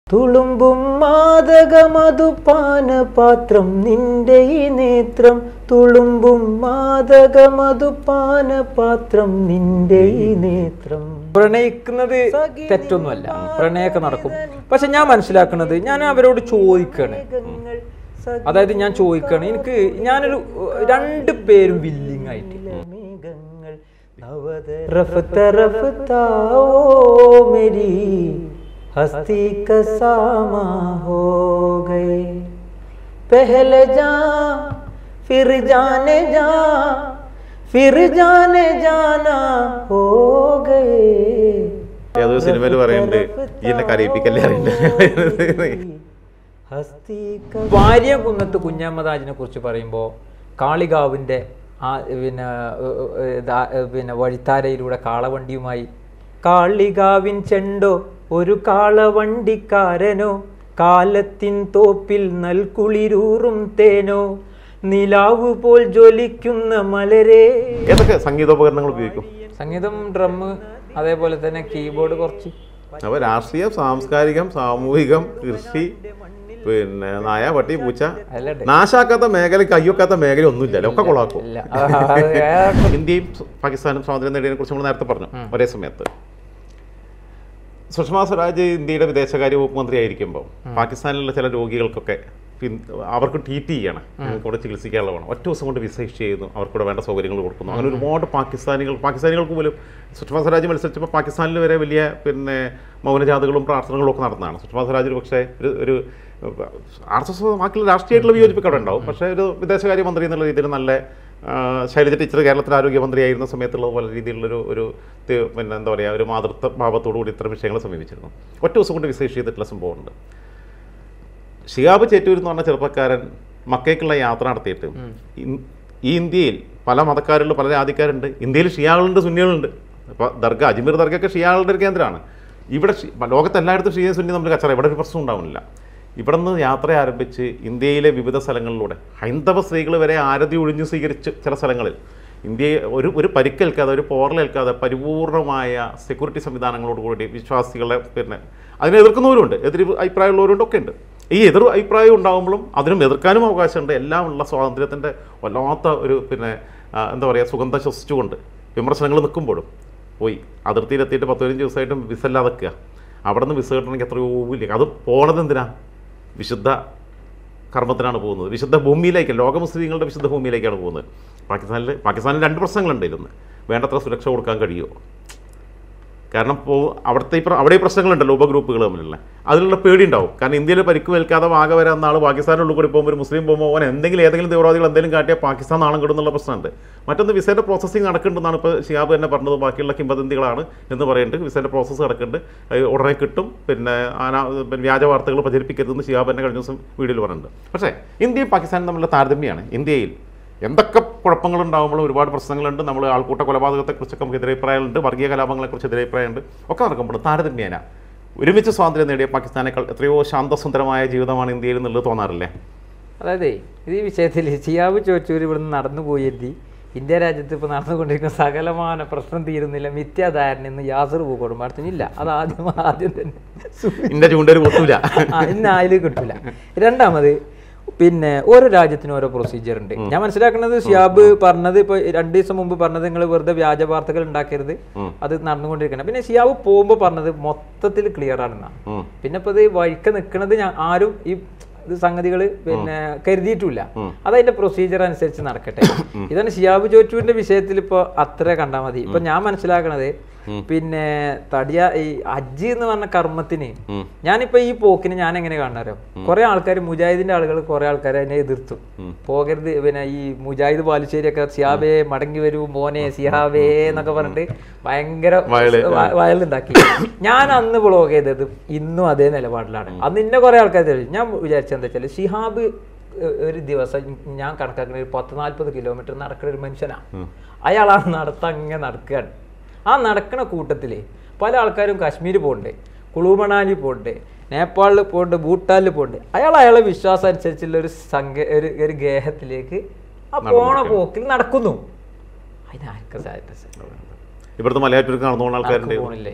തുളുമ്പും മാതകമധുപാന പാത്രം നിന്റെ ഈ നേത്രം തുളുമ്പും മാതകമധുപാന പാത്രം നിന്റെ ഈ നേത്രം പ്രണയിക്കുന്നത് തെറ്റൊന്നുമല്ല പ്രണയമൊക്കെ നടക്കും പക്ഷെ ഞാൻ മനസ്സിലാക്കുന്നത് ഞാൻ അവരോട് ചോദിക്കുകയാണ് അതായത് ഞാൻ ചോദിക്കുകയാണ് എനിക്ക് ഞാനൊരു ഏഹ്, രണ്ട് പേരും വില്ലിങ് ആയിട്ട് മേഘങ്ങൾ रफ्त रफ्ता ओ मेरी हस्ती का सामा हो गए पहले जा फिर जाने जा फिर जाने जाना हो गए ഏതോ സിനിമയിൽ പറയുന്നുണ്ട് ഈ എന്നെ കരയിപ്പിക്കല്ലേ അറിയണ്ടേ हस्ती का വാര്യ കുന്നത്ത് കുഞ്ഞമ്മദാജിനെ കുറിച്ച് പറയുമ്പോൾ കാളികാവിൻ്റെ ആ പിന്നെ ഏഹ്, ഏഹ്, ദാ- ഏഹ്, പിന്നെ വഴിത്താരയിലൂടെ കാളവണ്ടിയുമായി കാളികാവിൻ ചെണ്ടോ ഒരു കാളവണ്ടിക്കാരനോ കാലത്തിൻ തോപ്പിൽ നൽകുളിരൂറും തേനോ നിലാവ് പോൽ ജ്വലിക്കുന്ന മലരേ ഏതൊക്കെ സംഗീതോപകരണങ്ങൾ ഉപയോഗിക്കും സംഗീതം ഡ്രം അതേപോലെ തന്നെ കീബോർഡ് കുറച്ച് അപ്പോൾ രാഷ്ട്രീയം സാംസ്കാരികം സാമൂഹികം കൃഷി പിന്നെ നായ പട്ടി പൂച്ച എല്ലാം ഉണ്ട്. നാശാക്കാത്ത മേഖല കയ്യൊക്കാത്ത മേഖല ഒന്നുമില്ല ഒക്കെ കൊളാക്കും ഇല്ല ആ, അത് വേറെ- ഇന്ത്യയും പാകിസ്ഥാനും സ്വാതന്ത്ര്യം നേടിയതിനെ കുറിച്ച് നമ്മൾ നേരത്തെ പറഞ്ഞു ഒരേ സമയത്ത് സുഷമ സ്വരാജ് ഇന്ത്യയുടെ വിദേശകാര്യ വകുപ്പ് മന്ത്രി ആയിരിക്കുമ്പോൾ പാകിസ്ഥാനിലുള്ള ചില രോഗികൾക്കൊക്കെ പിൻ- അവർക്ക് ട്രീറ്റ് ചെയ്യണം കൂടെ ചികിത്സിക്കാനുള്ള വേണം ഒറ്റ ദിവസം കൊണ്ട് വിസ ഇഷ്യൂ ചെയ്യുന്നു അവർക്കൂടെ വേണ്ട സൗകര്യങ്ങൾ കൊടുക്കുന്നു അങ്ങനെ ഒരുപാട് പാകിസ്ഥാനികൾ പാകിസ്ഥാനികൾക്ക് പോലും സുഷമ സ്വരാജ് മത്സരിച്ചപ്പോൾ പാകിസ്ഥാനിൽ വരെ വലിയ പിന്നെ മൗനജാഥകളും പ്രാർത്ഥനകളും ഒക്കെ നടന്നതാണ് സുഷമ സ്വരാജ് ഒരു പക്ഷേ ഒരു ഒരു ആർ എസ് എസ് ബാക്കിയുള്ള രാഷ്ട്രീയമായിട്ടുള്ള വിയോജിപ്പൊക്കെ അവിടെ ഉണ്ടാവും പക്ഷേ ഒരു വിദേശകാര്യ മന്ത്രി എന്നുള്ള രീതിയിൽ നല്ല ആ, ശൈലജ ടീച്ചർ കേരളത്തിലെ ആരോഗ്യമന്ത്രിയായിരുന്ന സമയത്തുള്ള പോലെ രീതിയിലുള്ളൊരു ഒരു തി- പിന്നെ എന്താ പറയുക ഒരു മാതൃത്വ ഭാവത്തോടു കൂടി ഇത്തരം വിഷയങ്ങളെ സമീപിച്ചിരുന്നു ഒറ്റ ദിവസം കൊണ്ട് വിസ ഇഷ്യൂ ചെയ്തിട്ടുള്ള സംഭവമുണ്ട് ഷിയാബ് ചേറ്റൂർ എന്ന് പറഞ്ഞ ചെറുപ്പക്കാരൻ മക്കയ്ക്കുള്ള യാത്ര നടത്തിയിട്ട് ഇൻ- ഈ ഇന്ത്യയിൽ പല മതക്കാരുള്ള പല ജാതിക്കാരുണ്ട് ഇന്ത്യയിൽ ഷിയാകളുണ്ട് സുന്നികളുണ്ട് ഇപ്പോൾ ദർഗ അജ്മീർ ദർഗയൊക്കെ ഷിയാകളുടെ ഒരു കേന്ദ്രമാണ് ഇവിടെ ഷി- ലോകത്ത് എല്ലായിടത്തും ഷിയ സുന്നി നമ്മൾ കച്ചറ ഇവിടെ ഒരു പ്രശ്നം ഉണ്ടാവുന്നില്ല ഇവിടെ നിന്ന് യാത്ര ആരംഭിച്ച് ഇന്ത്യയിലെ വിവിധ സ്ഥലങ്ങളിലൂടെ ഹൈന്ദവ സ്ത്രീകൾ വരെ ആരതി ഒഴിഞ്ഞു സ്വീകരിച്ച് ചില സ്ഥലങ്ങളിൽ ഇന്ത്യയെ ഒരു ഒരു പരിക്കേൽക്കാതെ ഒരു പോറലേൽക്കാതെ പരിപൂർണമായ സെക്യൂരിറ്റി സംവിധാനങ്ങളോടുകൂടി വിശ്വാസികളെ പിന്നെ അതിനെ എതിർക്കുന്നവരുണ്ട് എതിർ അഭിപ്രായമുള്ളവരുണ്ട് ഒക്കെ ഉണ്ട് ഈ എതിർ അഭിപ്രായം ഉണ്ടാകുമ്പോഴും അതിനും എതിർക്കാനും അവകാശമുണ്ട് എല്ലാം ഉള്ള സ്വാതന്ത്ര്യത്തിൻ്റെ വല്ലാത്ത ഒരു പിന്നെ ആ, എന്താ പറയുക സുഗന്ധം ശ്വസിച്ചുകൊണ്ട് വിമർശനങ്ങൾ നിൽക്കുമ്പോഴും പോയി അതിർത്തിയിലെത്തിയിട്ട് പത്ത് പതിനഞ്ച് ദിവസമായിട്ടും വിസ ഇല്ലാതെ നിൽക്കുക അവിടെ നിന്ന് വിസ കിട്ടണമെങ്കിൽ എത്രയോ ഇല്ല അത് പോണത് എന്തിനാ വിശുദ്ധ കർമ്മത്തിനാണ് പോകുന്നത് വിശുദ്ധ ഭൂമിയിലേക്ക് ലോക മുസ്ലിങ്ങളുടെ വിശുദ്ധ ഭൂമിയിലേക്കാണ് പോകുന്നത് പാകിസ്ഥാനിൽ പാകിസ്ഥാനിൽ രണ്ട് പ്രശ്നങ്ങളുണ്ട് ഇതിലൊന്ന് വേണ്ടത്ര സുരക്ഷ കൊടുക്കാൻ കഴിയുമോ കാരണം ഇപ്പോൾ അവിടുത്തെ ഈ പ്ര- അവിടെ ഈ പ്രശ്നങ്ങളുണ്ടല്ലോ ഉപഗ്രൂപ്പുകൾ തമ്മിലുള്ള അതിലുള്ള പേടി ഉണ്ടാവും കാരണം ഇന്ത്യയിൽ പരിക്ക് മേൽക്കാതെ വാഗ വരാൻ നാൾ പാകിസ്ഥാനുള്ളിൽ കൂടി പോകുമ്പോൾ ഒരു മുസ്ലിം പോകുമ്പോൾ ഓൻ എന്തെങ്കിലും ഏതെങ്കിലും തീവ്രവാദികൾ എന്തെങ്കിലും കാട്ടിയാൽ പാകിസ്ഥാൻ നാളം കിടുന്നുള്ള പ്രശ്നമുണ്ട് മറ്റൊന്ന് വിസേൻ്റെ പ്രോസസ്സിങ് നടക്കുന്നുണ്ടെന്നാണ് ഇപ്പോൾ ഷിയാബ് തന്നെ പറഞ്ഞത് ബാക്കിയുള്ള കിംബദന്തികളാണ് എന്ന് പറയുന്നുണ്ട് വിസേൻ്റെ പ്രോസസ്സ് നടക്കുന്നുണ്ട് അത് ഉടനെ കിട്ടും പിന്നെ ആന പിന്നെ വ്യാജ വാർത്തകൾ പ്രചരിപ്പിക്കരുതെന്ന് ഷിയാബ് തന്നെ കഴിഞ്ഞ ദിവസം വീഡിയോയിൽ പറഞ്ഞിട്ടുണ്ട് പക്ഷേ ഇന്ത്യയും പാകിസ്ഥാനും തമ്മിലുള്ള താരതമ്യമാണ് ഇന്ത്യയിൽ എന്തൊക്കെ കുഴപ്പങ്ങളുണ്ടാകുമ്പോഴും ഒരുപാട് പ്രശ്നങ്ങളുണ്ട് നമ്മൾ ആൾക്കൂട്ട കൊലപാതകത്തെക്കുറിച്ചൊക്കെ നമുക്ക് എതിരഭിപ്രായമുണ്ട് വർഗീയ കലാപങ്ങളെക്കുറിച്ച് എതിരഭിപ്രായമുണ്ട് ഒക്കെ നടക്കുമ്പോൾ താരതമ്യേന ഒരുമിച്ച് സ്വാതന്ത്ര്യം നേടിയ പാകിസ്ഥാനേക്കാൾ എത്രയോ ശാന്തസുന്ദരമായ ജീവിതമാണ് ഇന്ത്യയിൽ എന്നുള്ളത് തോന്നാറില്ലേ അതായത് ഇത് ഈ വിഷയത്തിൽ സിയാബ് ചോദിച്ചവർ ഇവിടുന്ന് നടന്നു പോയെത്തി ഇന്ത്യ രാജ്യത്ത് ഇപ്പോൾ നടന്നുകൊണ്ടിരിക്കുന്ന സകലമാന പ്രശ്നം തീരുന്നില്ല മിഥ്യാധാരണ എന്ന് യാസർ പൂക്കോടും ഇല്ല അത് ആദ്യം ആദ്യം തന്നെ ഇന്റെ ചൂണ്ടൊരു പൊട്ടൂല ആ, ഇന്ന് അതിൽ കിട്ടില്ല രണ്ടാമത് പിന്നെ ഓരോ രാജ്യത്തിനും ഓരോ പ്രൊസീജിയർ ഉണ്ട് ഞാൻ മനസ്സിലാക്കുന്നത് ഷിയാബ് പറഞ്ഞത് ഇപ്പൊ രണ്ട് ദിവസം മുമ്പ് പറഞ്ഞത് നിങ്ങൾ വെറുതെ വ്യാജ വാർത്തകൾ ഉണ്ടാക്കരുത് അത് നടന്നുകൊണ്ടിരിക്കണം പിന്നെ ഷിയാബ് പോകുമ്പോൾ പറഞ്ഞത് മൊത്തത്തിൽ ക്ലിയർ ആണെന്നാണ് ഉം. പിന്നെ ഇപ്പൊ ഇത് വഴിക്ക് നിൽക്കുന്നത് ഞാൻ ആരും ഈ ഇത് സംഗതികൾ പിന്നെ കരുതിയിട്ടില്ല അതതിന്റെ പ്രൊസീജിയർ അനുസരിച്ച് നടക്കട്ടെ ഇതാണ് ഷിയാബ് ചോറ്റൂരിന്റെ വിഷയത്തിൽ ഇപ്പൊ അത്ര കണ്ടാൽ മതി ഇപ്പൊ ഞാൻ മനസ്സിലാക്കണത് പിന്നെ തടിയ ഈ അജ്ജ് എന്ന് പറഞ്ഞ കർമ്മത്തിന് ഞാനിപ്പോ ഈ പോക്കിന് ഞാൻ എങ്ങനെ കാണാറോ കുറെ ആൾക്കാർ മുജാഹിദിന്റെ ആളുകൾ കുറെ ആൾക്കാർ അതിനെ എതിർത്തു പോകരുത് പിന്നെ ഈ മുജാഹിദ് ബാലുശ്ശേരിയൊക്കെ സിയാബേ മടങ്ങി വരൂ മോനെ സിഹാബേ എന്നൊക്കെ പറഞ്ഞിട്ട് ഭയങ്കര വയല്. വ- വയലുണ്ടാക്കി ഞാൻ അന്ന് ബ്ലോഗ് ചെയ്തത് ഇന്നും അതേ നിലപാടിലാണ് അന്ന് ഇന്നെ കുറെ ആൾക്കാർ ചോദിച്ചു ഞാൻ വിചാരിച്ചത് എന്താ വെച്ചാൽ ഷിഹാബ് ഏഹ്, ഒരു ദിവസം ഞാൻ കണക്കാക്കുന്ന ഒരു പത്ത് നാൽപ്പത് കിലോമീറ്റർ നടക്കുന്ന ഒരു മനുഷ്യനാണ് അയാൾ ആ നടത്തം അങ്ങനെ നടക്കുകയാണ് ആ നടക്കുന്ന കൂട്ടത്തിൽ പല ആൾക്കാരും കാശ്മീർ പോകണ്ടേ കുളു പോകണ്ടേ നേപ്പാളിൽ പോകണ്ട് ഭൂട്ടാനിൽ പോകണ്ട് അയാൾ അയാളെ വിശ്വാസം അനുസരിച്ചുള്ള ഒരു സംഘ ഒരു ഒരു ഗേഹത്തിലേക്ക് ആ പോണ പോക്കിൽ നടക്കുന്നു അതിനാർക്കും സാധിച്ചു ഇവിടുത്തെ മലയാറ്റൂർക്ക് നടന്നു പോകുന്ന ആൾക്കാരുണ്ട് പോണില്ലേ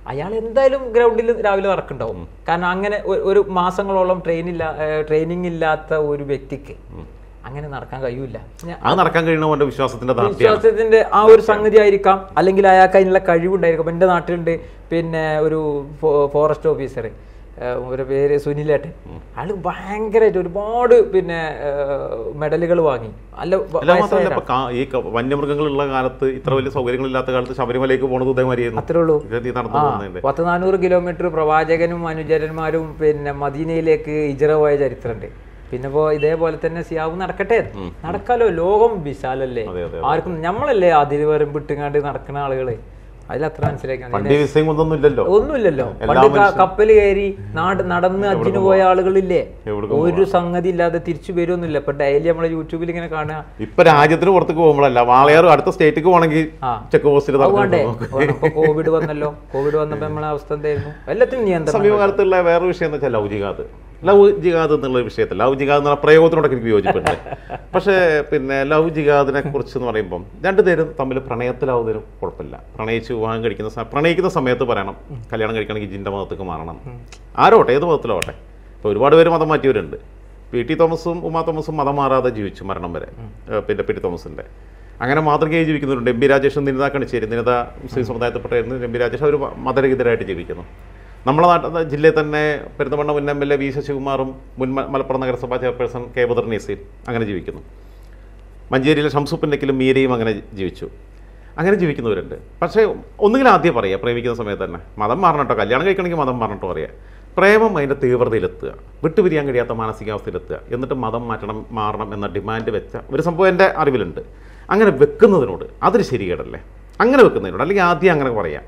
അയാൾ എന്തായാലും ഗ്രൗണ്ടിൽ രാവിലെ വർക്കുണ്ടാവും കാരണം അങ്ങനെ ഒ- ഒരു മാസങ്ങളോളം ട്രെയിനില്ല ട്രെയിനിങ് ഇല്ലാത്ത ഒരു വ്യക്തിക്ക് അങ്ങനെ നടക്കാൻ കഴിയൂല ഞാൻ- അത് നടക്കാൻ കഴിയുന്ന അവന്റെ വിശ്വാസത്തിന്റെ ധാർഷ്ട്യമാണ് വിശ്വാസത്തിന്റെ ആ ഒരു സംഗതി ആയിരിക്കാം അല്ലെങ്കിൽ അയാൾക്ക് അതിനുള്ള കഴിവുണ്ടായിരിക്കും എൻ്റെ നാട്ടിലുണ്ട് പിന്നെ ഒരു ഫോറസ്റ്റ് ഓഫീസർ ഒരു പേര് സുനിലേട്ടൻ അയാൾ ഭയങ്കരമായിട്ട് ഒരുപാട് പിന്നെ മെഡലുകൾ വാങ്ങി അല്ല വ- അല്ല മാത്രമല്ല വയസ്സായ ഇപ്പൊ കാ- ഈ ക- വന്യമൃഗങ്ങളുള്ള കാലത്ത് ഇത്ര വലിയ സൗകര്യങ്ങളില്ലാത്ത കാലത്ത് ശബരിമലയ്ക്ക് പോണത് ഇതേമാതിരിയായിരുന്നു അത്രേ ഉള്ളൂ ഗതി നടന്നു ആ പോകുന്നതിന്റെ പത്ത് നാനൂറ് കിലോമീറ്റർ പ്രവാചകനും അനുചരന്മാരും പിന്നെ മദീനയിലേക്ക് ഇജറ പോയ ചരിത്രമുണ്ട് പിന്നെ ഇപ്പോ ഇതേപോലെ തന്നെ സിയാവ് നടക്കട്ടെ നടക്കാലോ ലോകം വിശാലല്ലേ അതെ, അതെ, ആർക്കും നമ്മളല്ലേ അതിര് വരമ്പിട്ടുങ്ങാണ്ട് നടക്കുന്ന ആളുകള് അതിലത്ര മനസ്സിലാക്കാൻ പണ്ട് ഈ വിസയും ഒന്നും ഇല്ലല്ലോ ഒന്നുമില്ലല്ലോ എല്ലാ പണ്ട് ക- കപ്പല് കയറി നാട് നടന്ന് അജ്ജിന് പോയ ആളുകളില്ലേ എവിടേക്കും ഒരു സംഗതി ഇല്ലാതെ തിരിച്ചു വരുമൊന്നുമില്ല ഇപ്പൊ ഡെയിലി നമ്മളെ യൂട്യൂബിൽ ഇങ്ങനെ കാണുക ഇപ്പൊ രാജ്യത്തിന് പുറത്തേക്ക് പോകുമ്പോഴല്ല വാളയാർ അടുത്ത സ്റ്റേറ്റിക്ക് പോകണമെങ്കിൽ ആ. ചെക്ക് പോസ്റ്റിൽ അത് വേണ്ടേ ഇപ്പൊ കോവിഡ് വന്നല്ലോ കോവിഡ് വന്നപ്പോ നമ്മളെ അവസ്ഥ എന്തായിരുന്നു എല്ലാത്തിനും നിയന്ത്രണം സമീപകാലത്തുള്ള വേറൊരു വിഷയം എന്ന് വെച്ചാൽ ലവ് ജിഹാദ് ലവ് ജിഹാദ് എന്നുള്ള വിഷയത്തിൽ ലവ് ജിഹാദ് എന്നുള്ള പ്രയോഗത്തിനോടൊക്കെ എനിക്ക് വിയോജിപ്പുണ്ട് പക്ഷേ പിന്നെ ലവ് ജിഹാദിനെ കുറിച്ച് എന്ന് പറയുമ്പം രണ്ടുപേരും തമ്മിൽ പ്രണയത്തിലാവുന്നതിനും കുഴപ്പമില്ല പ്രണയിച്ച് വിവാഹം കഴിക്കുന്ന സ- പ്രണയിക്കുന്ന സമയത്ത് പറയണം കല്യാണം കഴിക്കണമെങ്കിൽ ജിൻ്റെ മതത്തേക്ക് മാറണം ആരോട്ടെ ഏത് മതത്തിലോട്ടെ ഇപ്പോൾ ഒരുപാട് പേര് മതം മാറ്റിയവരുണ്ട് പി ടി തോമസും ഉമാ തോമസും മതം മാറാതെ ജീവിച്ചു മരണം വരെ ഏഹ് പിന്നെ പി ടി തോമസിൻ്റെ അങ്ങനെ മാതൃകയായി ജീവിക്കുന്നുണ്ട് എം പി രാജേഷും നിനിത കണിച്ചേരി നിനിത മുസ്ലിം സമുദായത്തിൽപ്പെട്ടായിരുന്നു എം പി രാജേഷ് അവർ മതരഹിതരായിട്ട് ജീവിക്കുന്നു നമ്മളെ നാട്ടിൽ ജില്ലയിൽ തന്നെ പെരുന്തമണ്ണ മുൻ എം എൽ എ വി ശശികുമാറും മുൻ മ- മലപ്പുറം നഗരസഭാ ചെയർപേഴ്സൺ കെ ബദർ നസീർ അങ്ങനെ ജീവിക്കുന്നു മഞ്ചേരിയിലെ ഷംസുപ്പിൻ്റെക്കിലും മീരയും അങ്ങനെ ജീവിച്ചു അങ്ങനെ ജീവിക്കുന്നവരുണ്ട് പക്ഷേ ഒന്നുകിൽ ആദ്യം പറയുക പ്രേമിക്കുന്ന സമയത്ത് തന്നെ മതം മാറണം കേട്ടോ കല്യാണം കഴിക്കണമെങ്കിൽ മതം മാറണം കേട്ടോ പറയുക പ്രേമം അതിൻ്റെ തീവ്രതയിലെത്തുക വിട്ടുപിരിയാൻ കഴിയാത്ത മാനസികാവസ്ഥയിലെത്തുക എന്നിട്ട് മതം മാറ്റണം മാറണം എന്ന ഡിമാൻഡ് വെച്ച ഒരു സംഭവം എൻ്റെ അറിവിലുണ്ട് അങ്ങനെ വെക്കുന്നതിനോട് അതൊരു ശരികേടല്ലേ അങ്ങനെ വെക്കുന്നതിനോട് അല്ലെങ്കിൽ ആദ്യം അങ്ങനെ പറയാം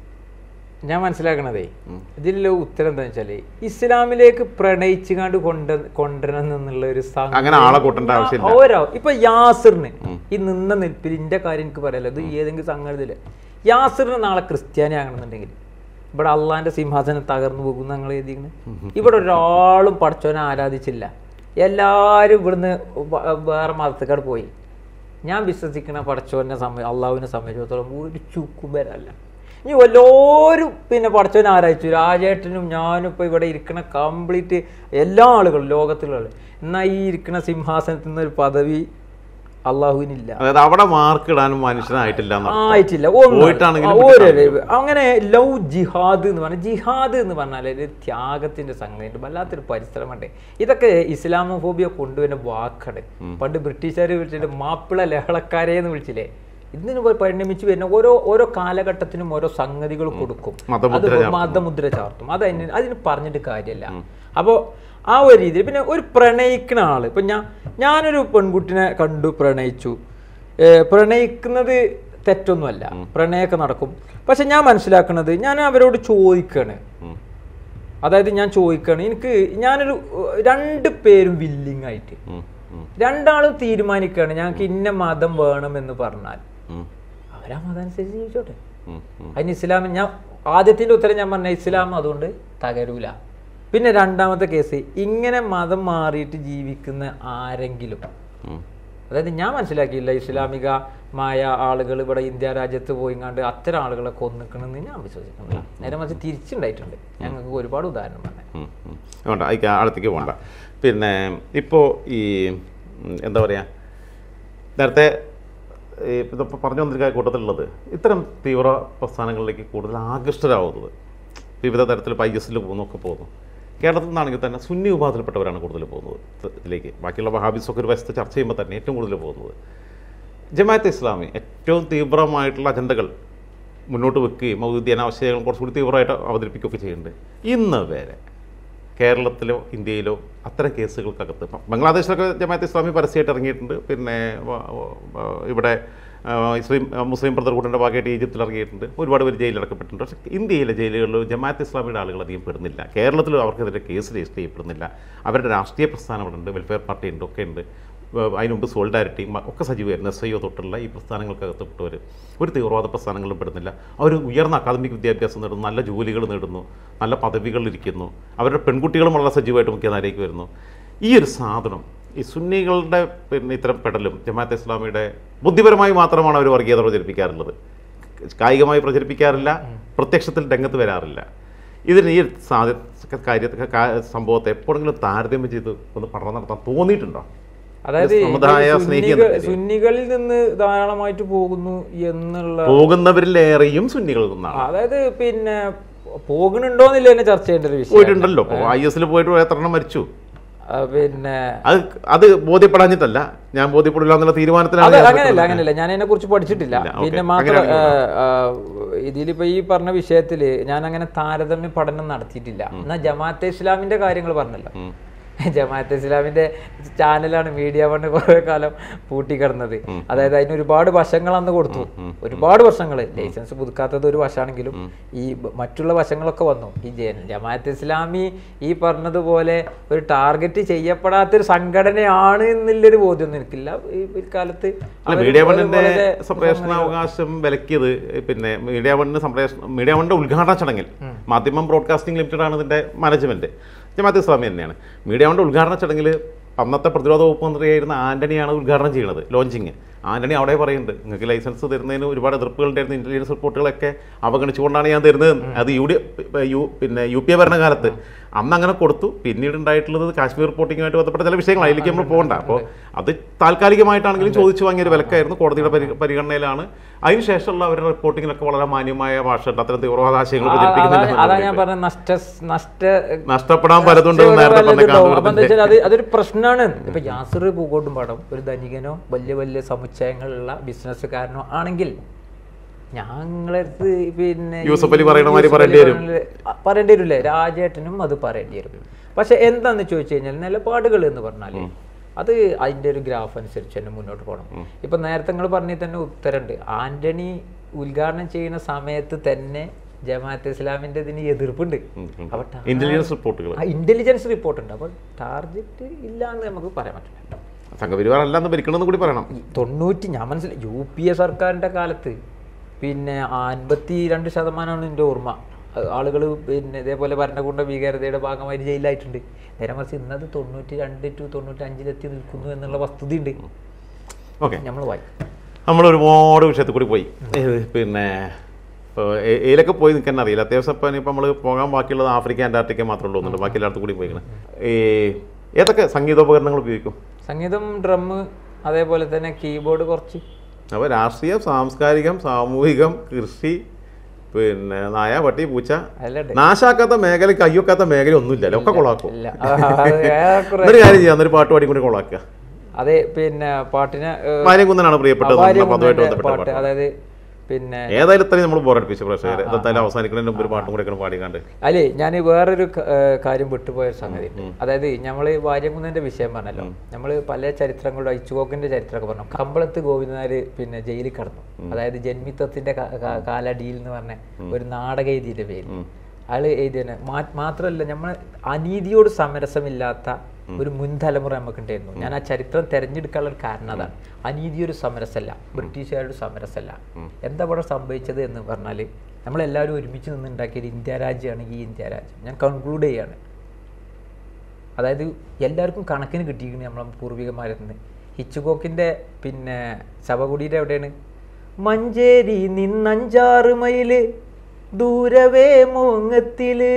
ഞാൻ മനസ്സിലാക്കണതേ ഇതിലുള്ള ഉത്തരം എന്താ വെച്ചാല് ഇസ്ലാമിലേക്ക് പ്രണയിച്ചുകാണ്ട് കൊണ്ട കൊണ്ടുവരണം എന്നുള്ള ഒരു സംഗതി- അങ്ങനെ ആളെ കൂട്ടേണ്ട ആവശ്യമില്ല. ഓരോ ഇപ്പൊ യാസിറിന് ഈ നിന്ന നിൽപ്പിൽ ഇന്റെ കാര്യം എനിക്ക് പറയാലോ ഇത് ഏതെങ്കിലും സംഗതിയില്ല യാസിറിന് നാളെ ക്രിസ്ത്യാനി ആകണമെന്നുണ്ടെങ്കിൽ ഇവിടെ അള്ളാന്റെ സിംഹാസനം തകർന്നു പോകും ഞങ്ങൾ എഴുതിയിരിക്കുന്നത് ഇവിടെ ഒരാളും പഠിച്ചവനെ ആരാധിച്ചില്ല എല്ലാവരും ഇവിടുന്ന് വ- വേറെ മതത്തേക്കാട് പോയി ഞാൻ വിശ്വസിക്കുന്ന പടച്ചോനെ സമയം അള്ളാഹുവിനെ സംബന്ധിച്ചിടത്തോളം ഒരു ചുക്കും വരല്ല ഇനി എല്ലാവരും പിന്നെ പടച്ചോനെ ആരാധിച്ചു രാജേട്ടനും ഞാനും ഇപ്പോൾ ഇവിടെ ഇരിക്കുന്ന കംപ്ലീറ്റ് എല്ലാ ആളുകളും ലോകത്തിലുള്ള എന്നാൽ ഈ ഇരിക്കുന്ന സിംഹാസനത്തിൽ നിന്ന് ഒരു പദവി അള്ളാഹുവിനില്ല അതായത് അവിടെ മാർക്ക് ഇടാനും മനുഷ്യനായിട്ടില്ല എന്നർത്ഥം. ആയിട്ടില്ല ഒന്നും പോയിട്ടാണെങ്കിലും ആ, ഒരു പിടിക്കാൻ അങ്ങനെ ലവ് ജിഹാദ് എന്ന് പറഞ്ഞാൽ ജിഹാദ് എന്ന് പറഞ്ഞാൽ ഒരു ത്യാഗത്തിന്റെ സംഗതിയുണ്ട് വല്ലാത്തൊരു പരിശ്രമമുണ്ട് ഇതൊക്കെ ഇസ്ലാമോഫോബിയ കൊണ്ടുവരുന്ന വാക്കാണ് പണ്ട് ബ്രിട്ടീഷുകാർ വിളിച്ചിട്ട് മാപ്പിള ലഹളക്കാരെ എന്ന് വിളിച്ചില്ലേ ഇതിന് പോയി പരിണമിച്ച് വരുന്ന ഓരോ ഓരോ കാലഘട്ടത്തിനും ഓരോ സംഗതികൾ കൊടുക്കും മതമുദ്ര അത് ചാർത്തും. മതമുദ്ര ചാർത്തും അത് അതിന് അതിന് പറഞ്ഞിട്ട് കാര്യമല്ല അപ്പോൾ ആ ഒരു രീതിയിൽ പിന്നെ ഒരു പ്രണയിക്കുന്ന ആള് ഇപ്പൊ ഞാൻ ഞാനൊരു പെൺകുട്ടിനെ കണ്ടു പ്രണയിച്ചു ഏ, പ്രണയിക്കുന്നത് തെറ്റൊന്നുമല്ല പ്രണയമൊക്കെ നടക്കും പക്ഷെ ഞാൻ മനസ്സിലാക്കുന്നത് ഞാൻ അവരോട് ചോദിക്കാണ് ഉം. അതായത് ഞാൻ ചോദിക്കാണ് എനിക്ക് ഞാനൊരു ഏഹ്, രണ്ട് പേരും വില്ലിങ് ആയിട്ട് ഉം. ഉം. രണ്ടാളും തീരുമാനിക്കുകയാണ് ഞങ്ങൾക്ക് ഇന്ന മതം വേണമെന്ന് പറഞ്ഞാൽ ഉം. അവരാ മതം അനുസരിച്ച് ജീവിച്ചോട്ടെ ഉം. ഉം. അതിന് ഇസ്ലാം ഞാൻ ആദ്യത്തിന്റെ ഉത്തരം ഞാൻ പറഞ്ഞ ഇസ്ലാം അതുകൊണ്ട് തകരൂല പിന്നെ രണ്ടാമത്തെ കേസ് ഇങ്ങനെ മതം മാറിയിട്ട് ജീവിക്കുന്ന ആരെങ്കിലും ഉം. അതായത് ഞാൻ മനസ്സിലാക്കിയില്ല ഇസ്ലാമികമായ ആളുകൾ ഇവിടെ ഇന്ത്യ രാജ്യത്ത് പോയിങ്ങാണ്ട് അത്തരം ആളുകളെ കൊന്നിക്കണമെന്ന് ഞാൻ വിശ്വസിക്കുന്നില്ല നേരെ മറിച്ച് തിരിച്ചുണ്ടായിട്ടുണ്ട് ഞങ്ങൾക്ക് ഒരുപാട് ഉദാഹരണം പറഞ്ഞു ഉം. ഉം. വേണ്ട അതിക്ക് അടുത്തേക്ക് പോകണ്ട പിന്നെ ഇപ്പോൾ ഈ ഉം, എന്താ പറയുക നേരത്തെ ഈ ഇതിപ്പോൾ പറഞ്ഞു വന്നിരിക്കുന്ന കൂട്ടത്തിലുള്ളത് ഇത്തരം തീവ്ര പ്രസ്ഥാനങ്ങളിലേക്ക് കൂടുതൽ ആകൃഷ്ടരാകുന്നത് വിവിധ തരത്തിൽ ഐ എസിൽ പോകുന്നൊക്കെ പോകുന്നു കേരളത്തിൽ നിന്നാണെങ്കിൽ തന്നെ സുന്നി വിഭാഗത്തിൽപ്പെട്ടവരാണ് കൂടുതൽ പോകുന്നത് ഇത് ഇതിലേക്ക് ബാക്കിയുള്ള വഹാബിസൊക്കെ ഒരു വശത്ത് ചർച്ച ചെയ്യുമ്പോൾ തന്നെ ഏറ്റവും കൂടുതൽ പോകുന്നത് ജമാഅത്ത് ഇസ്ലാമി ഏറ്റവും തീവ്രമായിട്ടുള്ള അജണ്ടകൾ മുന്നോട്ട് വെക്കുകയും മൗദ്യ അനാവശ്യങ്ങൾ കുറച്ചുകൂടി തീവ്രമായിട്ട് അവതരിപ്പിക്കുകയൊക്കെ ചെയ്യുന്നുണ്ട് ഇന്ന് വരെ കേരളത്തിലോ ഇന്ത്യയിലോ അത്തരം കേസുകൾക്കകത്ത് ഇപ്പം ബംഗ്ലാദേശിലൊക്കെ ജമാഅത്ത് ഇസ്ലാമി പരസ്യമായിട്ട് ഇറങ്ങിയിട്ടുണ്ട് പിന്നെ വ- വ- ഇവിടെ ആ, ഇസ്ലിം ആ, മുസ്ലിം ബ്രദർഹുഡിൻ്റെ ഭാഗമായിട്ട് ഈജിപ്തിൽ ഇറങ്ങിയിട്ടുണ്ട് ഒരുപാട് പേര് ജയിലിലടക്കപ്പെട്ടിട്ടുണ്ട് പക്ഷേ ഇന്ത്യയിലെ ജയിലുകളിൽ ജമാഅത്ത് ഇസ്ലാമിയുടെ ആളുകൾ അധികം പെടുന്നില്ല കേരളത്തിലും അവർക്കെതിരെ കേസ് രജിസ്റ്റർ ചെയ്യപ്പെടുന്നില്ല അവരുടെ രാഷ്ട്രീയ പ്രസ്ഥാനങ്ങളുണ്ട് വെൽഫെയർ പാർട്ടി ഉണ്ട് ഒക്കെ ഉണ്ട് ഏഹ് അതിന് മുമ്പ് സോളിഡാരിറ്റിയും ഒക്കെ സജീവമായിരുന്നു എസ് ഐ ഒ തൊട്ടുള്ള ഈ പ്രസ്ഥാനങ്ങൾക്കകത്തപ്പെട്ടവർ ഒരു തീവ്രവാദ പ്രസ്ഥാനങ്ങളിലും പെടുന്നില്ല അവർ ഉയർന്ന അക്കാദമിക് വിദ്യാഭ്യാസം നേടുന്നു നല്ല ജോലികൾ നേടുന്നു നല്ല പദവികളിൽ ഇരിക്കുന്നു അവരുടെ പെൺകുട്ടികളും വളരെ സജീവമായിട്ട് മുഖ്യധാരയ്ക്ക് വരുന്നു ഈ ഒരു സാധനം ഈ സുന്നികളുടെ പിന്നെ ഇത്തരം പെടലും ജമാഅത്ത് ഇസ്ലാമിയുടെ ബുദ്ധിപരമായി മാത്രമാണ് അവർ വർഗീയത പ്രചരിപ്പിക്കാറുള്ളത് കായികമായി പ്രചരിപ്പിക്കാറില്ല പ്രത്യക്ഷത്തിൽ രംഗത്ത് വരാറില്ല ഇതിന് ഈ സാധ്യ കാര്യ കാ- സംഭവത്തെ എപ്പോഴെങ്കിലും താരതമ്യം ചെയ്ത് ഒന്ന് പഠനം നടത്താൻ തോന്നിയിട്ടുണ്ടോ അതായത് സമുദായ ഇവര് സ്നേഹി സുന്നികൾ- എന്ന നിലയിൽ. സുന്നികളിൽ നിന്ന് ധാരാളമായിട്ട് പോകുന്നു എന്നുള്ള പോകുന്നവരിലേറെയും സുന്നികളിൽ നിന്നാണ് അതായത് പിന്നെ പോകുന്നുണ്ടോന്നില്ല തന്നെ ചർച്ച ചെയ്യേണ്ട ഒരു വിഷയം പോയിട്ടുണ്ടല്ലോ ഐ എസിൽ പോയിട്ട് എത്ര എണ്ണം മരിച്ചു ആ, പിന്നെ അത് അത് ബോധ്യപ്പെടാഞ്ഞിട്ടല്ല ഞാൻ ബോധ്യപ്പെടില്ല എന്നുള്ള തീരുമാനത്തിലാണ് അത് ഞാൻ അങ്ങനെയല്ല നിൽക്കുന്നത്. അങ്ങനെയല്ല ഞാൻ അതിനെ കുറിച്ച് പഠിച്ചിട്ടില്ല ഇല്ല, ഓക്കേ. പിന്നെ മാത്രം അങ്ങനെയാണെങ്കിൽ ഇതിലിപ്പോ ഈ പറഞ്ഞ വിഷയത്തില് ഞാൻ അങ്ങനെ താരതമ്യ പഠനം നടത്തിയിട്ടില്ല എന്നാ ജമാഅത്തെ ഇസ്ലാമിന്റെ കാര്യങ്ങൾ പറഞ്ഞല്ലോ ജമാഅത്തെ ഇസ്ലാമിന്റെ ചാനലാണ് മീഡിയ വണ് കുറെ കാലം പൂട്ടിക്കിടന്നത് അതായത് അതിന് ഒരുപാട് വശങ്ങൾ അന്ന് കൊടുത്തു ഒരുപാട് വശങ്ങൾ ലൈസൻസ് പുതുക്കാത്തത് ഒരു വശമാണെങ്കിലും ഈ ബ- മറ്റുള്ള വശങ്ങളൊക്കെ വന്നു ഈ ജെ- ജമാഅത്തെ ഇസ്ലാമി ഈ പറഞ്ഞതുപോലെ ഒരു ടാർഗറ്റ് ചെയ്യപ്പെടാത്തൊരു സംഘടനയാണ് എന്നുള്ളൊരു ബോധ്യമൊന്നും എനിക്കില്ല ഈ പിൽക്കാലത്ത് അല്ല അവര് മീഡിയ വണ്ണിന്റെ വളരെ സംപ്രേഷണ അവകാശം വിലക്കിയത് പിന്നെ മീഡിയ വണ്ണിന് സംപ്രേഷണം മീഡിയ വണ്ണിന്റെ ഉദ്ഘാടന ചടങ്ങിൽ മാധ്യമം ബ്രോഡ്കാസ്റ്റിംഗ് ലിമിറ്റഡ് ആണ് ഇതിന്റെ മാനേജ്മെന്റ് ജമാഅത്ത് ഇസ്ലാമി തന്നെയാണ് മീഡിയ വണ്ണിന്റെ ഉദ്ഘാടന ചടങ്ങിൽ അന്നത്തെ പ്രതിരോധ വകുപ്പ് മന്ത്രിയായിരുന്ന ആന്റണിയാണ് ഉദ്ഘാടനം ചെയ്യുന്നത് ലോഞ്ചിങ് ആന്റണി അവിടെ പറയുന്നുണ്ട് നിങ്ങൾക്ക് ലൈസൻസ് തരുന്നതിന് ഒരുപാട് എതിർപ്പുകളുണ്ടായിരുന്നു ഇന്റലിജൻസ് റിപ്പോർട്ടുകളൊക്കെ അവഗണിച്ചുകൊണ്ടാണ് ഞാൻ തരുന്നത് അത് യു ഡി യു പിന്നെ യു പി എ ഭരണകാലത്ത് അന്ന് അങ്ങനെ കൊടുത്തു പിന്നീട് ഉണ്ടായിട്ടുള്ളത് കാശ്മീർ റിപ്പോർട്ടിങ്ങുമായിട്ട് ബന്ധപ്പെട്ട ചില വിഷയങ്ങൾ അതിലേക്ക് നമ്മൾ പോകണ്ട അപ്പോൾ അത് താൽക്കാലികമായിട്ടാണെങ്കിലും ചോദിച്ചു വാങ്ങിയ ഒരു വിലക്കായിരുന്നു കോടതിയുടെ പരി പരിഗണനയിലാണ് അതിനുശേഷമുള്ള അവരുടെ റിപ്പോർട്ടിങ്ങിലൊക്കെ വളരെ മാന്യമായ ഭാഷ ഉണ്ട് അത്തരം തീവ്രവാദ ആശയങ്ങൾ അതാ അതാ ഞാൻ പ്രചരിപ്പിക്കുന്നില്ല പറഞ്ഞ നഷ്ട നഷ്ട നഷ്ടപ്പെടാൻ പലതുണ്ട് എന്ന് നേരത്തെ പറഞ്ഞ അപ്പൊ എന്താ കാന്തപുരത്തിന്റെ വെച്ചാൽ അത് അതൊരു പ്രശ്നമാണ് ഇപ്പൊ യാസിർ പൂക്കോട്ടും പടം ഒരു ധനികനോ വലിയ വലിയ സമുച്ചയങ്ങളുള്ള ബിസിനസ്സുകാരനോ ആണെങ്കിൽ ഞങ്ങളടുത്ത് പിന്നെ ഈ യൂസഫ് അലി പറയണ മാതിരി യൂസഫ് പറയേണ്ടി അലി വരും. പറയണ- ആ, പറയേണ്ടി വരില്ലേ രാജേട്ടനും അത് പറയേണ്ടി വരും പക്ഷെ എന്താന്ന് ചോദിച്ചു കഴിഞ്ഞാൽ നിലപാടുകൾ എന്ന് പറഞ്ഞാല് അത് അതിന്റെ ഒരു ഗ്രാഫ് അനുസരിച്ച് തന്നെ മുന്നോട്ട് പോകണം ഇപ്പൊ നേരത്തെ നിങ്ങൾ പറഞ്ഞ തന്നെ ഉത്തരണ്ട് ആന്റണി ഉദ്ഘാടനം ചെയ്യുന്ന സമയത്ത് തന്നെ ജമാഅത്ത് ഇസ്ലാമിന്റെ ഇതിന് എതിർപ്പുണ്ട് അപ്പൊ ടാ- ഇന്റലിജൻസ് റിപ്പോർട്ടുകൾ ആ ഇന്റലിജൻസ് റിപ്പോർട്ട് ഉണ്ട് അപ്പോൾ ടാർഗറ്റ് ഇല്ല എന്ന് നമുക്ക് പറയാൻ പറ്റില്ല സംഘപരിവാർ അല്ലാന്ന് ഭരിക്കണമെന്ന് കൂടി പറയണം ഈ തൊണ്ണൂറ്റി ഞാൻ മനസ്സിലായി യു പി എ സർക്കാരിന്റെ കാലത്ത് പിന്നെ അൻപത്തി രണ്ട് ശതമാനമാണ് എൻ്റെ ഓർമ്മ ആളുകൾ പിന്നെ ഇതേപോലെ ഭരണകൂട ഭീകരതയുടെ ഭാഗമായി ജയിലായിട്ടുണ്ട് നേരെ മറിച്ച് ഇന്നത് തൊണ്ണൂറ്റി രണ്ട് ടു തൊണ്ണൂറ്റി അഞ്ചിലെത്തി നിൽക്കുന്നു എന്നുള്ള വസ്തുത ഉണ്ട് ഓക്കെ നമ്മൾ വായി നമ്മൾ ഒരുപാട് വിഷയത്തിൽ കൂടി പോയി ഏത് പിന്നെ ഇപ്പോൾ ഏലൊക്കെ പോയി നിൽക്കാൻ അറിയില്ല അത്യാവശ്യം ഇപ്പം ഇപ്പം നമ്മൾ പോകാൻ ബാക്കിയുള്ളത് ആഫ്രിക്ക അന്റാർട്ടിക്ക മാത്രമേ ഉള്ളൂ എന്നുണ്ട് ബാക്കി എല്ലായിടത്തും കൂടി പോയിക്കണം ഈ ഏതൊക്കെ സംഗീതോപകരണങ്ങൾ ഉപയോഗിക്കും സംഗീതം ഡ്രം അതേപോലെ തന്നെ കീബോർഡ് കുറച്ച് അപ്പോൾ രാഷ്ട്രീയം സാംസ്കാരികം സാമൂഹികം കൃഷി പിന്നെ നായ പട്ടി പൂച്ച അല്ലേ നാശാക്കാത്ത മേഖല കയ്യൊക്കാത്ത മേഖല ഒന്നുമില്ലല്ലോ ഒക്കെ കൊളാക്കും ഇല്ല ആ, അത് ഏറെക്കുറെ- എന്നൊരു കാര്യം ചെയ്യാം എന്നൊരു പാട്ട് പാടി കൂടി കൊളാക്കുക അതെ പിന്നെ പാട്ടിനെ ഏഹ്, വാര്യംകുന്നനാണ് പ്രിയപ്പെട്ടത് നമ്മുടെ അപാര്യം അതുമായിട്ട് കുന്നന്റെ ബന്ധപ്പെട്ട പാട്ട് പാട്ട് അതായത് പിന്നെ ഏതായാലും ഇത്രയും നമ്മൾ ബോറടിപ്പിച്ചു പ്രേക്ഷകരെ എന്തായാലും അവസാനിക്കുന്നതിന് മുമ്പ് ഒരു പാട്ടും കൂടെ പാടിക്കാണ്ട് അല്ലേ ഞാൻ വേറൊരു ക- ഏഹ് കാര്യം വിട്ടുപോയ ഒരു സംഗതി അതായത് നമ്മൾ വാര്യംകുന്നന്റെ വിഷയം പറഞ്ഞല്ലോ നമ്മൾ പല ചരിത്രങ്ങളുടെ ഇച്ചുകോക്കിന്റെ ചരിത്രമൊക്കെ പറഞ്ഞു കമ്പളത്ത് ഗോവിന്ദനാര് പിന്നെ ജയിലിൽ കടന്നു അതായത് ജന്മിത്വത്തിന്റെ ക- ക- കാലടിയിൽ എന്ന് പറഞ്ഞ ഒരു നാടക എഴുതിയുടെ പേര് അയാൾ എഴുതിയാണ് മാത്രമല്ല നമ്മൾ അനീതിയോട് സമരസമില്ലാത്ത ഒരു മുൻ തലമുറ നമുക്കുണ്ടായിരുന്നു ഞാൻ ആ ചരിത്രം തെരഞ്ഞെടുക്കാനുള്ള ഒരു കാരണം അതാണ് അനീതി ഒരു സമരസമല്ല ബ്രിട്ടീഷുകാരുടെ സമരസമല്ല എന്താ ഇവിടെ സംഭവിച്ചത് എന്ന് പറഞ്ഞാൽ നമ്മളെല്ലാവരും ഒരുമിച്ച് നിന്നുണ്ടാക്കിയ ഒരു ഇന്ത്യ രാജ്യമാണ് ഈ ഇന്ത്യ രാജ്യം ഞാൻ കൺക്ലൂഡ് ചെയ്യാണ് അതായത് എല്ലാവർക്കും കണക്കിന് കിട്ടിയിരിക്കുന്നു നമ്മളെ പൂർവികന്മാരിൽ നിന്ന് ഹിച്ചുകോക്കിൻ്റെ പിന്നെ ശവകുടീരെ എവിടെയാണ് മഞ്ചേരി നിന്നഞ്ചാറ് മൈല് ദൂരവേ മോങ്ങത്തില്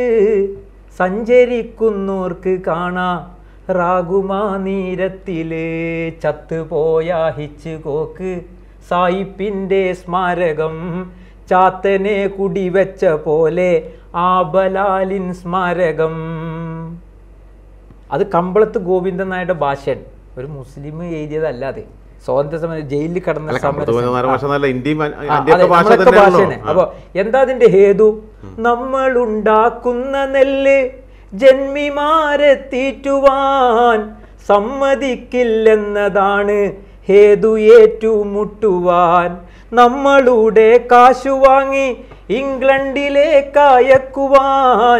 സഞ്ചരിക്കുന്നോർക്ക് കാണാ റാഗുമാ നീരത്തില് ചത്തുപോയ ഹിച്ചുകോക്ക് സായിപ്പിൻ്റെ സ്മാരകം ചാത്തനെ കുടിവെച്ച പോലെ ആബലാലിൻ സ്മാരകം അത് കമ്പളത്ത് ഗോവിന്ദൻ നായരുടെ ഭാഷയാണ് ഒരു മുസ്ലിം എഴുതിയതല്ലാതെ സ്വാതന്ത്ര്യ സമരം ജയിലിൽ കടന്ന അല്ല സമര കമ്പത്ത് പതിനാറ് ഭാഷ നല്ല ഇന്ത്യയും ആ, ഇന്ത്യയൊക്കെ അതെ, ഭാഷ നമ്മളൊക്കെ തന്നെയാണല്ലോ ഭാഷയാണ്. അപ്പൊ എന്താ അതിന്റെ ഹേതു നമ്മൾ ഉണ്ടാക്കുന്ന നെല്ല് ജന്മിമാരെ തീറ്റുവാൻ സമ്മതിക്കില്ലെന്നതാണ് ഹേതു ഏറ്റുമുട്ടുവാൻ നമ്മളുടെ കാശു വാങ്ങി ഇംഗ്ലണ്ടിലേക്ക് അയക്കുവാൻ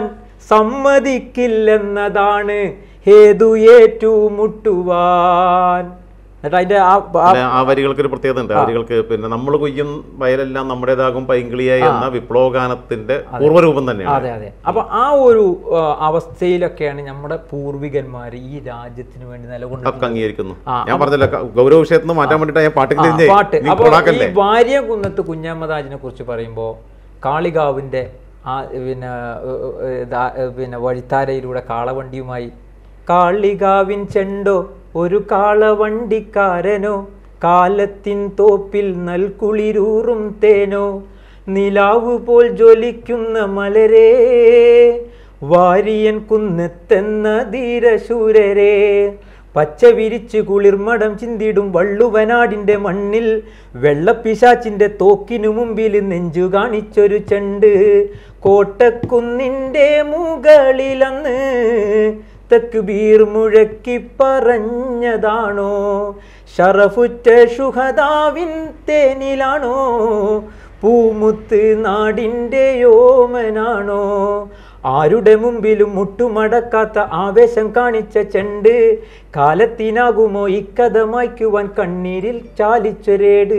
സമ്മതിക്കില്ലെന്നതാണ് ഹേതു ഏറ്റുമുട്ടുവാൻ എന്നിട്ട് അതിന്റെ ആ ആ പിന്നെ ആ വരികൾക്ക് ഒരു പ്രത്യേകത ഉണ്ട് ആ വരികൾക്ക് പിന്നെ നമ്മൾ കൊയ്യും വയലെല്ലാം നമ്മുടേതാകും പൈങ്കിളിയായി എന്ന വിപ്ലവഗാനത്തിന്റെ പൂർവ്വരൂപം തന്നെയാണ് അതെ അതെ അപ്പൊ ആ ഒരു ആ, അവസ്ഥയിലൊക്കെയാണ് നമ്മുടെ പൂർവികന്മാർ ഈ രാജ്യത്തിന് വേണ്ടി നിലകൊണ്ടത് ഒക്കെ അംഗീകരിക്കുന്നു ആ, ഞാൻ പറഞ്ഞല്ലോ ക- ഗൗരവ വിഷയത്തിൽ നിന്ന് മാറ്റാൻ വേണ്ടിട്ട് ഞാൻ പാട്ടിൽ ആ, പാട്ട് നീ അപ്പൊ ഈ കൊണാക്കല്ലേ വാര്യകുന്നത്ത് കുഞ്ഞമ്മദാജിനെ കുറിച്ച് പറയുമ്പോൾ കാളികാവിന്റെ ആ പിന്നെ ഏ, ഏ, ദാ- ഏ, പിന്നെ വഴിത്താരയിലൂടെ കാളവണ്ടിയുമായി കാളികാവിൻ ചെണ്ടോ ഒരു കാളവണ്ടിക്കാരനോ കാലത്തിൻ തോപ്പിൽ നൽകുളിരൂറും തേനോ നിലാവ് പോൽ ജ്വലിക്കുന്ന മലരേ വാരിയൻ കുന്നെത്തെന്ന ധീരശൂരരേ പച്ച വിരിച്ച് കുളിർമടം ചിന്തിടും വള്ളുവനാടിന്റെ മണ്ണിൽ വെള്ളപ്പിശാച്ചിന്റെ തോക്കിനു മുമ്പിൽ നെഞ്ചു കാണിച്ചൊരു ചെണ്ട് കോട്ടക്കുന്നിന്റെ മുകളിലന്ന് തെക്ക് ബീർ മുഴക്കി പറഞ്ഞതാണോ ഷറഫുറ്റ ഷുഹദാവിൻ തേനിലാണോ പൂമുത്ത് നാടിൻ്റെ യോമനാണോ ആരുടെ മുമ്പിലും മുട്ടുമടക്കാത്ത ആവേശം കാണിച്ച ചെണ്ട് കാലത്തിനാകുമോ ഇക്കഥ മായ്ക്കുവാൻ കണ്ണീരിൽ ചാലിച്ചൊരേട്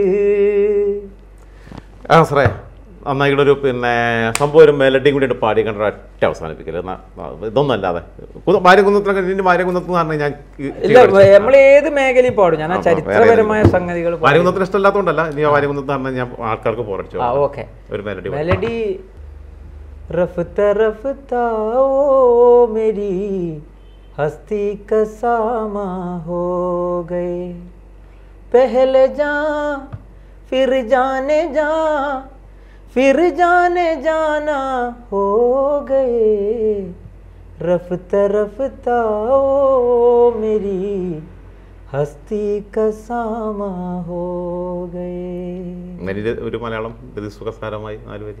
ആ സാറേ നന്നായിട്ട് ഒരു പിന്നെ സംഭവം ഒരു മെലഡിയും കൂടി പാടി കണ്ട ഒറ്റ അവസാനിപ്പിക്കല് എന്നാ, ആ, ഇതൊന്നും അല്ലാതെ മാര്യകുന്നത്തിനൊക്കെ ഇനി മാര്യകുന്നത്ത് എന്ന് പറഞ്ഞാൽ ഞാൻ ഈ- ഇല്ല നമ്മൾ ഏത് മേഖലയിൽ പാടും ഞാൻ ആ ആ, ചരിത്രപരമായ സംഗതികൾ പാടും. മാര്യകുന്നത്തിന് ഇഷ്ടമല്ലാത്തതുകൊണ്ടല്ല ഇനി ആ മാര്യകുന്നത്ത് പറഞ്ഞാൽ ഞാൻ ആൾക്കാർക്ക് പോരടിച്ചു ആ ഓക്കെ ഒരു മെലഡി പാടി. मेलेडी रफ्ता रफ्ता ओ मेरी हस्ती का सामा हो गए पहले जा फिर जाने जा फिर जाने जाना हो गए रफ्ता रफ्ता ओ मेरी हस्ती का सामा हो गए അങ്ങനെ ഇത് ഒരു മലയാളം രതിസുഖസാരമായി നാല് വരി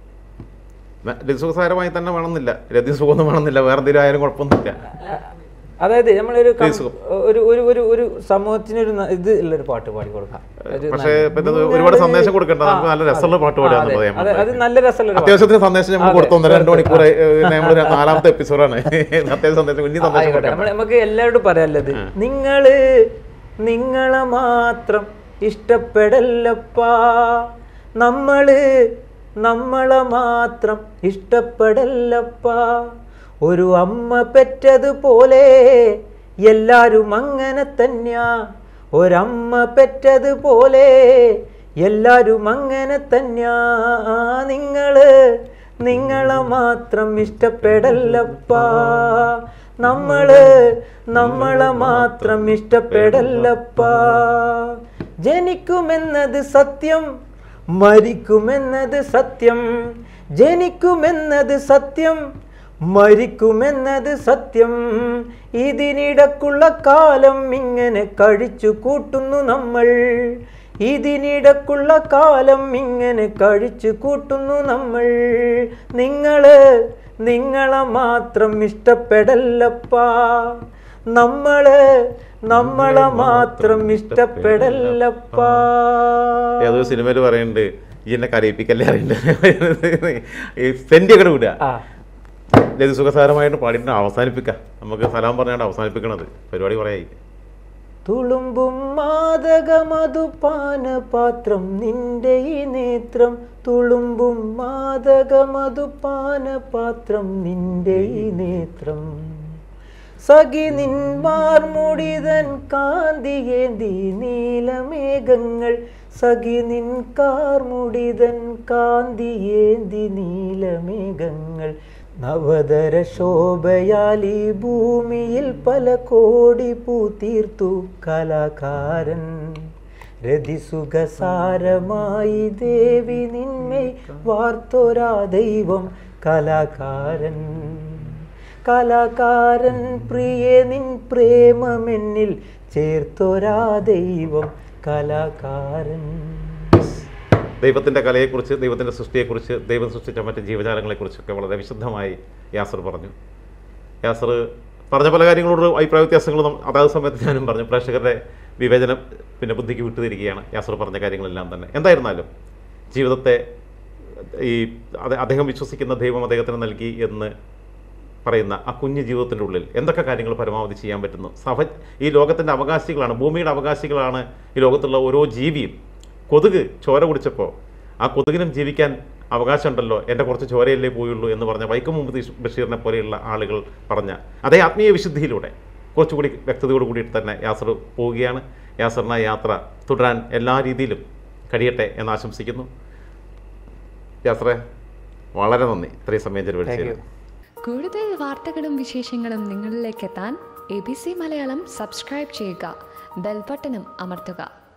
മ- രതിസുഖസാരമായി തന്നെ വേണമെന്നില്ല രതിസുഖമൊന്നും വേണമെന്നില്ല വേറെ എന്തെങ്കിലും ആയാലും കുഴപ്പമൊന്നുമില്ല അതായത് നമ്മളൊരു കം- ഈ സുഖം. ഒരു ഒരു ഒരു ഒരു സമൂഹത്തിനൊരു ന- ഇത് ഉള്ളൊരു പാട്ട് പാടി കൊടുക്കാം ഒരു പക്ഷേ നല്ല- ഇപ്പൊ ഇത് ഒരുപാട് സന്ദേശം കൊടുക്കണ്ട നമുക്ക് നല്ല രസമുള്ള പാട്ട് ആ, പാടുകയെന്ന് അതെ. പറയാൻ അതെ, അത് നല്ല രസമുള്ള ഒരു പാട്ട്. അത്യാവശ്യത്തിന് സന്ദേശം നമ്മൾ അതെ, കൊടുത്തു രണ്ട് കൊടുത്തു. മണിക്കൂർ നമ്മൾ നാലാമത്തെ എപ്പിസോഡാണ് അത്യാവശ്യം സന്ദേശം ഇനി സന്ദേശം ആയിക്കോട്ടെ കൊടുക്കണം നമ്മൾ നമുക്ക് എല്ലാവരോടും പറയാനുള്ളത് നിങ്ങള് നിങ്ങളെ മാത്രം ഇഷ്ടപ്പെടല്ലപ്പാ നമ്മള് നമ്മളെ മാത്രം ഇഷ്ടപ്പെടല്ലപ്പാ ഒരു അമ്മ പെറ്റതുപോലെ എല്ലാരും അങ്ങനെ തന്നെയാ ഒരമ്മ പെറ്റതുപോലെ എല്ലാരും അങ്ങനെ തന്നെയാ നിങ്ങള് നിങ്ങളെ മാത്രം ഇഷ്ടപ്പെടല്ലപ്പാ നമ്മള് നമ്മളെ മാത്രം ഇഷ്ടപ്പെടല്ലപ്പാ ജനിക്കുമെന്നത് സത്യം മരിക്കുമെന്നത് സത്യം ജനിക്കുമെന്നത് സത്യം മരിക്കുമെന്നത് സത്യം ഇതിനിടക്കുള്ള കാലം ഇങ്ങനെ കഴിച്ചു കൂട്ടുന്നു നമ്മൾ ഇതിനിടക്കുള്ള കാലം ഇങ്ങനെ കഴിച്ചു കൂട്ടുന്നു നമ്മൾ നിങ്ങള് നിങ്ങളെ മാത്രം ഇഷ്ടപ്പെടല്ലപ്പാ നമ്മള് നമ്മളെ മാത്രം ഇഷ്ടപ്പെടല്ലപ്പാ ഏതോ സിനിമയിൽ പറയുന്നുണ്ട് ഈ എന്നെ കരയിപ്പിക്കല്ലേ അറിയണ്ട ഈ സെന്റി ഒക്കെ വിടുക ആ രതിസുഖസാരമായിട്ട് പാടിയിട്ട് അവസാനിപ്പിക്കാം നമുക്ക് സലാം പറഞ്ഞാണ്ട് അവസാനിപ്പിക്കണത് പരിപാടി പറയായി തുളുമ്പും മാതകമതു പാനപാത്രം നിന്റെ ഈ നേത്രം തുളുമ്പും മാതകമതു പാനപാത്രം നിന്റെ ഈ നേത്രം സഖി നിൻമാർ മുടിതൻ കാന്തിയേന്തി നീലമേഘങ്ങൾ സഖി നിൻ കാർമുടിതൻ കാന്തിയേന്തി നീലമേഘങ്ങൾ നവതര ശോഭയാൽ ഈ ഭൂമിയിൽ പല കോടി പൂത്തീർത്തു കലാകാരൻ രതിസുഖസാരമായി ദേവി നിന്മേ വാർത്തോരാ ദൈവം കലാകാരൻ കലാകാരൻ പ്രിയ നിൻ പ്രേമമെന്നിൽ ചേർത്തൊരാ ദൈവം കലാകാരൻ ദൈവത്തിൻ്റെ കലയെക്കുറിച്ച് ദൈവത്തിൻ്റെ സൃഷ്ടിയെക്കുറിച്ച് ദൈവം സൃഷ്ടിച്ച മറ്റ് ജീവജാലങ്ങളെക്കുറിച്ചൊക്കെ വളരെ വിശദമായി യാസർ പറഞ്ഞു യാസർ പറഞ്ഞ പല കാര്യങ്ങളോട് അഭിപ്രായ വ്യത്യാസങ്ങൾ നം- അതാത് സമയത്ത് ഞാനും പറഞ്ഞു പ്രേക്ഷകരുടെ വിവേചനം പിന്നെ ബുദ്ധിക്ക് വിട്ടുതിരിക്കുകയാണ് യാസർ പറഞ്ഞ കാര്യങ്ങളെല്ലാം തന്നെ എന്തായിരുന്നാലും ജീവിതത്തെ ഈ അതെ- അദ്ദേഹം വിശ്വസിക്കുന്ന ദൈവം അദ്ദേഹത്തിന് നൽകി എന്ന് പറയുന്ന ആ കുഞ്ഞു ജീവിതത്തിൻ്റെ ഉള്ളിൽ എന്തൊക്കെ കാര്യങ്ങൾ പരമാവധി ചെയ്യാൻ പറ്റുന്നു സഭ ഈ ലോകത്തിൻ്റെ അവകാശികളാണ് ഭൂമിയുടെ അവകാശികളാണ് ഈ ലോകത്തുള്ള ഓരോ ജീവിയും കൊതുക് ചോര കുടിച്ചപ്പോൾ ആ കൊതുകിനും ജീവിക്കാൻ അവകാശമുണ്ടല്ലോ എൻ്റെ കുറച്ച് ചോരയല്ലേ പോയുള്ളൂ എന്ന് പറഞ്ഞ വൈക്കം മുഹമ്മദ് ബഷീറിനെ പോലെയുള്ള ആളുകൾ പറഞ്ഞ അതേ ആത്മീയ വിശുദ്ധിയിലൂടെ കുറച്ചുകൂടി വ്യക്തതയോട് കൂടിയിട്ട് തന്നെ യാസർ പോവുകയാണ് യാസറിന് ആ യാത്ര തുടരാൻ എല്ലാ രീതിയിലും കഴിയട്ടെ എന്ന് ആശംസിക്കുന്നു യാസറെ വളരെ നന്ദി ഇത്രയും സമയം താങ്ക് യു ചെലവഴിച്ചതിന് കൂടുതൽ വാർത്തകളും വിശേഷങ്ങളും നിങ്ങളിലേക്ക് എത്താൻ A B C Malayalam subscribe ചെയ്യുക ബെൽബട്ടനും അമർത്തുക